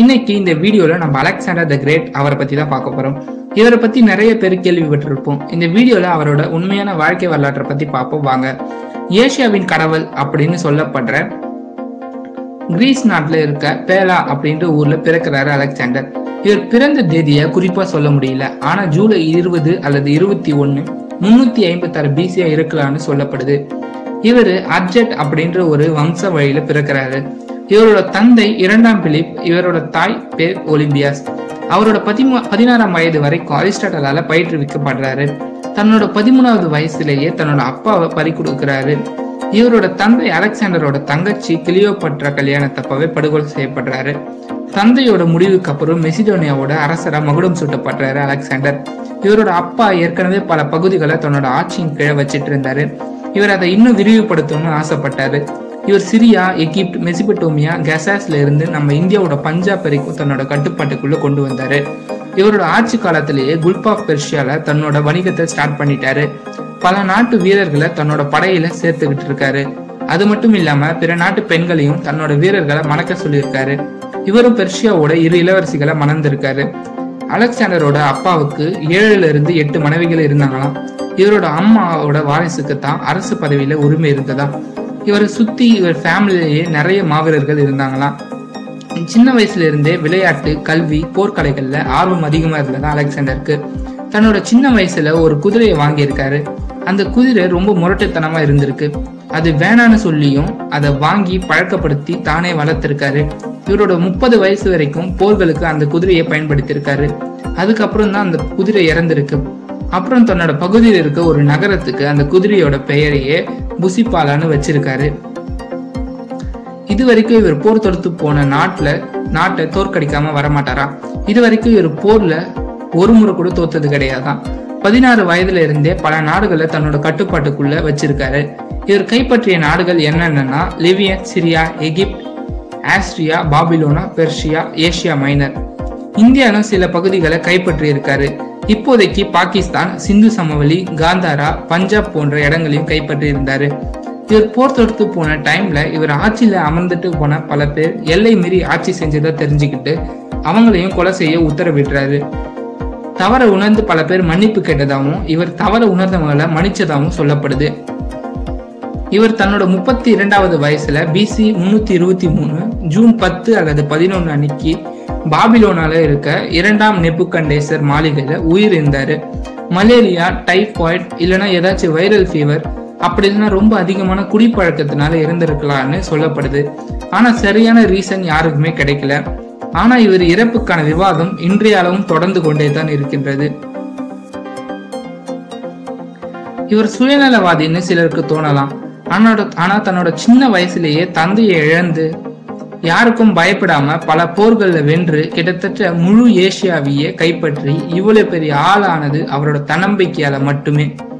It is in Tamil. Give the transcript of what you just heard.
இன்னைக்கு இந்த வீடியோல நம்ம அலெக்சாண்டர் த கிரேட் அவரை பத்தி தான் பார்க்க போறோம் இவரை பத்தி நிறைய பேர் கேள்விப்பட்டிருப்போம் இந்த வீடியோல அவரோட உண்மையான வாழ்க்கை வரலாற்றை பத்தி பார்ப்போம் வாங்க ஏசியாவின் கடவுள் அப்படின்னு சொல்லப்படுற கிரீஸ் நாட்டுல இருக்க பேலா அப்படின்ற ஊர்ல பிறக்கிறாரு அலெக்சாண்டர் இவர் பிறந்த தேதியை குறிப்பா சொல்ல முடியல ஆனா ஜூலை இருபது அல்லது இருபத்தி ஒன்னு முன்னூத்தி ஐம்பத்தாறு பிசியா இருக்கலாம்னு சொல்லப்படுது இவர் அர்ஜெட் அப்படின்ற ஒரு வம்ச வழியில பிறக்கிறாரு இவரோட தந்தை இரண்டாம் பிலிப் இவரோட தாய் பேர் ஒலிம்பியாஸ் அவரோட பதிமூ பதினாறாம் வயது வரைக்கும் அரிஸ்டாட்டலால பயிற்றுவிக்கப்படுறாரு தன்னோட பதிமூணாவது வயசுலேயே தன்னோட அப்பாவை பறி கொடுக்கிறாரு இவரோட தந்தை அலெக்சாண்டரோட தங்கச்சி கிளியோபட்ரா கல்யாணத்தப்பவே படுகொலை செய்யப்படுறாரு தந்தையோட முடிவுக்கு அப்புறம் மெசிடோனியாவோட அரசரா மகுடம் சூட்டப்படுறாரு அலெக்சாண்டர் இவரோட அப்பா ஏற்கனவே பல பகுதிகளை தன்னோட ஆட்சியின் கீழே வச்சிட்டு இருந்தாரு இவர் அதை இன்னும் விரிவுபடுத்தணும்னு ஆசைப்பட்டாரு இவர் சிரியா எகிப்ட் மெசிபட்டோமியா கசாஸ்ல இருந்து நம்ம இந்தியாவோட பஞ்சாப் வரைக்கும் தன்னோட கட்டுப்பாட்டுக்குள்ள கொண்டு வந்தாரு இவரோட ஆட்சி காலத்திலேயே குல்ப் ஆஃப் பெர்ஷியால தன்னோட வணிகத்தை ஸ்டார்ட் பண்ணிட்டாரு பல நாட்டு வீரர்களை தன்னோட படையில சேர்த்துக்கிட்டு இருக்காரு அது மட்டும் இல்லாம பிற நாட்டு பெண்களையும் தன்னோட வீரர்களை மணக்க சொல்லியிருக்காரு இவரும் பெர்ஷியாவோட இரு இளவரசிகளை மணந்திருக்காரு அலெக்சாண்டரோட அப்பாவுக்கு ஏழுல இருந்து எட்டு மனைவிகள் இருந்தாங்களாம் இவரோட அம்மாவோட வாரிசுக்கு தான் அரசு பதவியில உரிமை இருந்ததா இவரை சுத்தி இவர் ஃபேமிலிலேயே நிறைய மாவீரர்கள் இருந்தாங்களாம் சின்ன வயசுல இருந்தே விளையாட்டு கல்வி போர்க்கலைகள்ல ஆர்வம் அதிகமா இருந்ததா அலெக்சாண்டருக்கு தன்னோட சின்ன வயசுல ஒரு குதிரையை வாங்கியிருக்காரு அந்த குதிரை ரொம்ப முரட்டுத்தனமா இருந்திருக்கு அது வேணான்னு சொல்லியும் அதை வாங்கி பழக்கப்படுத்தி தானே வளர்த்திருக்காரு இவரோட முப்பது வயசு வரைக்கும் போர்களுக்கு அந்த குதிரையை பயன்படுத்தியிருக்காரு அதுக்கப்புறம் தான் அந்த குதிரை இறந்திருக்கு அப்புறம் தன்னோட பகுதியில் இருக்க ஒரு நகரத்துக்கு அந்த குதிரையோட பெயரையே புசிபாலான்னு வச்சிருக்காரு இது வரைக்கும் இவர் போர் தொடுத்து போன நாட்டுல நாட்டை தோற்கடிக்காம வரமாட்டாரா இது வரைக்கும் இவர் போர்ல ஒரு முறை கூட தோத்தது கிடையாதான் பதினாறு வயதுல இருந்தே பல நாடுகளை தன்னோட கட்டுப்பாட்டுக்குள்ள வச்சிருக்காரு இவர் கைப்பற்றிய நாடுகள் என்னென்னா Libyan Syria Egypt Austria Babylonia Persia Asia Minor இந்தியாவிலும் சில பகுதிகளை கைப்பற்றி இருக்காரு இப்போதைக்கு பாகிஸ்தான் சிந்து சமவெளி காந்தாரா பஞ்சாப் போன்ற இடங்களையும் கைப்பற்றி இருந்தாரு இவர் போர் தொடுத்து போன டைம்ல இவர் ஆட்சியில அமர்ந்துட்டு போன பல பேர் எல்லை மீறி ஆட்சி செஞ்சதை தெரிஞ்சுக்கிட்டு அவங்களையும் கொலை செய்ய உத்தரவிடுறாரு தவற உணர்ந்து பல பேர் மன்னிப்பு கேட்டதாகவும் இவர் தவற உணர்ந்தவங்களை மன்னிச்சதாகவும் சொல்லப்படுது இவர் தன்னோட முப்பத்தி இரண்டாவது வயசுல பிசி முன்னூத்தி இருபத்தி மூணு ஜூன் பத்து அல்லது பதினொன்னு அன்னைக்கு பாபிலோனால இருக்க இரண்டாம் நெப்புகண்டேசர் மாளிகையில உயிர் இருந்தாரு மலேரியா டைபாய்டு இல்லைன்னா ஏதாச்சும் வைரல் ஃபீவர் அப்படி இல்லைன்னா ரொம்ப அதிகமான குடிப்பழக்கத்தினால இருந்திருக்கலாம்னு சொல்லப்படுது ஆனா சரியான ரீசன் யாருக்குமே கிடைக்கல ஆனா இவர் இறப்புக்கான விவாதம் இன்றைய அளவும் தொடர்ந்து கொண்டே தான் இருக்கின்றது இவர் சுயநலவாதின்னு சிலருக்கு தோணலாம் ஆனோட ஆனா தன்னோட சின்ன வயசுலேயே தந்தையை இழந்து யாருக்கும் பயப்படாம பல போர்கள்ல வென்று கிட்டத்தட்ட முழு ஏசியாவையே கைப்பற்றி இவ்வளவு பெரிய ஆளானது அவரோட தன்னம்பிக்கையால மட்டுமே